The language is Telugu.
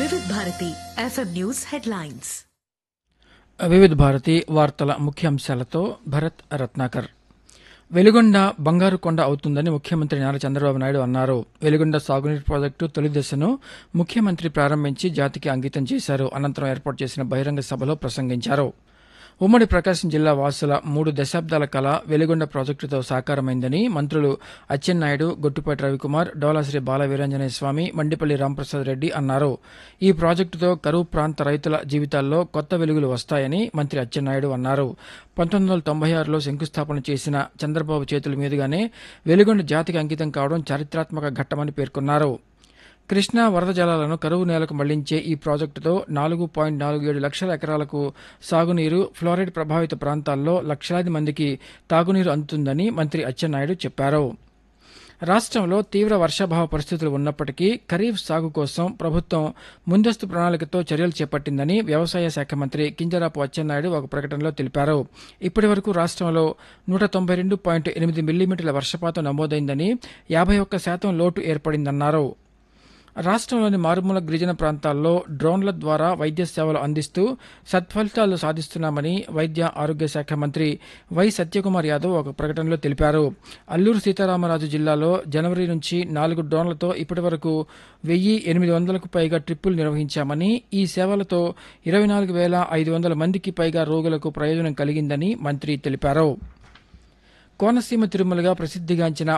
వివిధ భారతి ఎఫ్ఎం న్యూస్ హెడ్లైన్స్ వివిధ భారతి వార్తల ముఖ్యాంశాలతో భరత్ రత్నాకర్ వెలుగొండ బంగారు కొండ అవుతుందని ముఖ్యమంత్రి నారా చంద్రబాబు నాయుడు అన్నారు వెలుగొండ సాగునీటి ప్రాజెక్టు తొలి దశను ముఖ్యమంత్రి ప్రారంభించి జాతికి అంకితం చేశారు అనంతరం ఏర్పాటు చేసిన బహిరంగ సభలో ప్రసంగించారు ఉమ్మడి ప్రకాశం జిల్లా వాసుల మూడు దశాబ్దాల కళ వెలుగొండ ప్రాజెక్టుతో సాకారమైందని మంత్రులు అచ్చెన్నాయుడు గొట్టుపాటి రవికుమార్ డోలాశ్రీ బాల వీరాంజనేయ స్వామి మండిపల్లి రాంప్రసాద్ రెడ్డి అన్నారు ఈ ప్రాజెక్టుతో కరువు ప్రాంత రైతుల జీవితాల్లో కొత్త వెలుగులు వస్తాయని మంత్రి అచ్చెన్నాయుడు అన్నారు పంతొమ్మిది వందల తొంభై ఆరులో శంకుస్థాపన చేసిన చంద్రబాబు చేతుల మీదుగానే వెలుగొండ జాతికి అంకితం కావడం చారిత్రాత్మక ఘట్టమని పేర్కొన్నారు కృష్ణా వరద జలాలను కరువు నేలకు మళ్లించే ఈ ప్రాజెక్టుతో నాలుగు పాయింట్ నాలుగు ఏడు లక్షల ఎకరాలకు సాగునీరు ఫ్లోరైడ్ ప్రభావిత ప్రాంతాల్లో లక్షలాది మందికి తాగునీరు అందుతుందని మంత్రి అచ్చెన్నాయుడు చెప్పారు రాష్ట్రంలో తీవ్ర వర్షాభావ పరిస్థితులు ఉన్నప్పటికీ ఖరీఫ్ సాగు కోసం ప్రభుత్వం ముందస్తు ప్రణాళికతో చర్యలు చేపట్టిందని వ్యవసాయ శాఖ మంత్రి కింజరాపు అచ్చెన్నాయుడు ఒక ప్రకటనలో తెలిపారు ఇప్పటి వరకు రాష్ట్రంలో నూట తొంభై రెండు పాయింట్ ఎనిమిది మిల్లీమీటర్ల వర్షపాతం నమోదైందని యాభై ఒక్క శాతం లోటు ఏర్పడిందన్నారు రాష్ట్రంలోని మారుమూల గిరిజన ప్రాంతాల్లో డ్రోన్ల ద్వారా వైద్య సేవలు అందిస్తూ సత్ఫలితాలు సాధిస్తున్నామని వైద్య ఆరోగ్య శాఖ మంత్రి వై సత్యకుమార్ యాదవ్ ఒక ప్రకటనలో తెలిపారు అల్లూరు సీతారామరాజు జిల్లాలో జనవరి నుంచి నాలుగు డ్రోన్లతో ఇప్పటి వరకు వెయ్యి ఎనిమిది వందలకు పైగా ట్రిప్పులు నిర్వహించామని ఈ సేవలతో ఇరవై నాలుగు వేల ఐదు వందల మందికి పైగా రోగులకు ప్రయోజనం కలిగిందని మంత్రి తెలిపారు కోనసీమ తిరుమలగా ప్రసిద్ధిగాంచిన